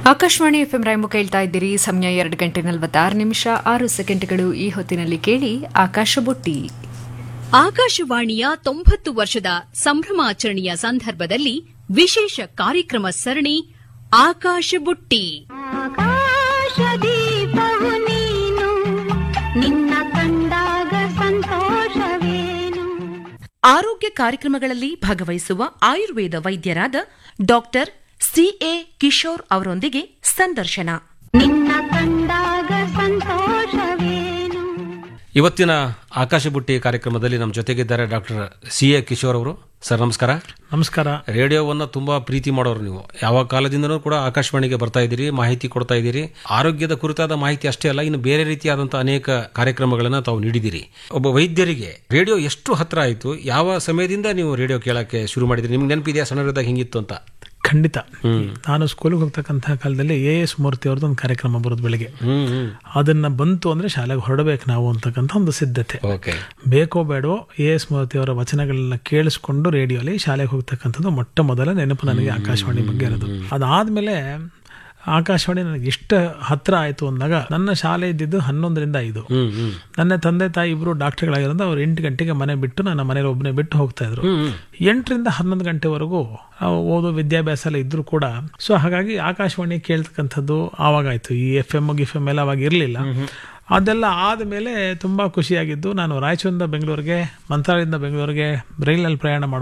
Akashvani FM ರಾಯಮು ಕೇಳ್ತಾ ಇದ್ದೀರಿ ಸಮಯ ಎರಡು ಗಂಟೆ ನಲವತ್ತಾರು ನಿಮಿಷ ಆರು ಸೆಕೆಂಡ್ಗಳು ಈ ಹೊತ್ತಿನಲ್ಲಿ ಕೇಳಿ ಆಕಾಶ ಬುಟ್ಟಿ ಆಕಾಶವಾಣಿಯ ತೊಂಬತ್ತು ವರ್ಷದ ಸಂಭ್ರಮಾಚರಣೆಯ ಸಂದರ್ಭದಲ್ಲಿ ವಿಶೇಷ ಕಾರ್ಯಕ್ರಮ ಸರಣಿ ಆಕಾಶ ಬುಟ್ಟಿ ಆಕಾಶದೀಪವು ನೀನು ನಿನ್ನ ಕಂಡಾಗ ಸಂತೋಷವೇನು ಆರೋಗ್ಯ ಕಾರ್ಯಕ್ರಮಗಳಲ್ಲಿ ಭಾಗವಹಿಸುವ ಆಯುರ್ವೇದ ವೈದ್ಯರಾದ ಡಾಕ್ಟರ್ ಸಿಎ ಕಿಶೋರ್ ಅವರೊಂದಿಗೆ ಸಂದರ್ಶನ ನಿನ್ನ ಕಂಡಾಗ ಸಂತೋಷವೇನು ಇವತ್ತಿನ ಆಕಾಶ ಬುಟ್ಟಿ ಕಾರ್ಯಕ್ರಮದಲ್ಲಿ ನಮ್ಮ ಜೊತೆಗಿದ್ದಾರೆ ಡಾಕ್ಟರ್ ಸಿ ಎ ಕಿಶೋರ್ ಅವರು ಸರ್ ನಮಸ್ಕಾರ ನಮಸ್ಕಾರ ರೇಡಿಯೋವನ್ನ ತುಂಬಾ ಪ್ರೀತಿ ಮಾಡೋರು ನೀವು ಯಾವ ಕಾಲದಿಂದನೂ ಕೂಡ ಆಕಾಶವಾಣಿಗೆ ಬರ್ತಾ ಇದ್ದೀರಿ ಮಾಹಿತಿ ಕೊಡ್ತಾ ಇದ್ದೀರಿ ಆರೋಗ್ಯದ ಕುರಿತಾದ ಮಾಹಿತಿ ಅಷ್ಟೇ ಅಲ್ಲ ಇನ್ನು ಬೇರೆ ರೀತಿಯಾದಂತಹ ಅನೇಕ ಕಾರ್ಯಕ್ರಮಗಳನ್ನ ತಾವು ನೀಡಿದಿರಿ ಒಬ್ಬ ವೈದ್ಯರಿಗೆ ರೇಡಿಯೋ ಎಷ್ಟು ಹತ್ರ ಆಯಿತು ಯಾವ ಸಮಯದಿಂದ ನೀವು ರೇಡಿಯೋ ಕೇಳಕ್ಕೆ ಶುರು ಮಾಡಿದ್ರಿ ನಿಮ್ಗೆ ನೆನಪಿದೆಯಾ ಸಣ್ಣದಾಗ ಹಿಂಗಿತ್ತು ಅಂತ ಖಂಡಿತ ನಾನು ಸ್ಕೂಲಿಗೆ ಹೋಗ್ತಕ್ಕಂಥ ಕಾಲದಲ್ಲಿ ಎ ಎಸ್ ಮೂರ್ತಿ ಅವ್ರದ್ದು ಒಂದು ಕಾರ್ಯಕ್ರಮ ಬರೋದು ಬೆಳಿಗ್ಗೆ ಹ್ಮ್ ಹ್ಮ್ ಅದನ್ನ ಬಂತು ಅಂದ್ರೆ ಶಾಲೆಗೆ ಹೊರಡಬೇಕು ನಾವು ಅಂತಕ್ಕಂಥ ಒಂದು ಸಿದ್ಧತೆ ಓಕೆ ಬೇಕೋ ಬೇಡವೋ ಎ ಎಸ್ ಮೂರ್ತಿ ಅವರ ವಚನಗಳನ್ನ ಕೇಳಿಸ್ಕೊಂಡು ರೇಡಿಯೋಲಿ ಶಾಲೆಗೆ ಹೋಗ್ತಕ್ಕಂಥದ್ದು ಮೊಟ್ಟ ಮೊದಲ ನೆನಪು ನನಗೆ ಆಕಾಶವಾಣಿ ಬಗ್ಗೆ ಇರೋದು ಅದಾದ್ಮೇಲೆ ಆಕಾಶವಾಣಿ ನನಗೆ ಎಷ್ಟು ಹತ್ರ ಆಯಿತು ಅಂದಾಗ ನನ್ನ ಶಾಲೆ ಇದ್ದಿದ್ದು ಹನ್ನೊಂದರಿಂದ ಐದು ಹ್ಮ್ ಹ್ಮ್ ನನ್ನ ತಂದೆ ತಾಯಿ ಇಬ್ರು ಡಾಕ್ಟರ್ಗಳಾಗಿರೋದು ಅವ್ರು ಎಂಟು ಗಂಟೆಗೆ ಮನೆ ಬಿಟ್ಟು ನನ್ನ ಮನೇಲಿ ಒಬ್ಬನೇ ಬಿಟ್ಟು ಹೋಗ್ತಾ ಇದ್ರು ಎಂಟರಿಂದ ಹನ್ನೊಂದು ಗಂಟೆವರೆಗೂ ನಾವು ಓದು ವಿದ್ಯಾಭ್ಯಾಸ ಎಲ್ಲ ಇದ್ರು ಕೂಡ ಸೊ ಹಾಗಾಗಿ ಆಕಾಶವಾಣಿ ಕೇಳ್ತಕ್ಕಂಥದ್ದು ಆವಾಗಾಯ್ತು ಈ ಎಫ್ ಎಮ್ ಗಿಫ್ ಎಮ್ ಎಲ್ಲ ಅವಾಗ ಇರಲಿಲ್ಲ ಅದೆಲ್ಲ ಆದಮೇಲೆ ತುಂಬ ಖುಷಿಯಾಗಿದ್ದು ನಾನು ರಾಯಚೂರಿಂದ ಬೆಂಗಳೂರಿಗೆ ಮಂತ್ರಾಲಯದಿಂದ ಬೆಂಗಳೂರಿಗೆ ರೈಲಿನಲ್ಲಿ ಪ್ರಯಾಣ ಮಾಡೋ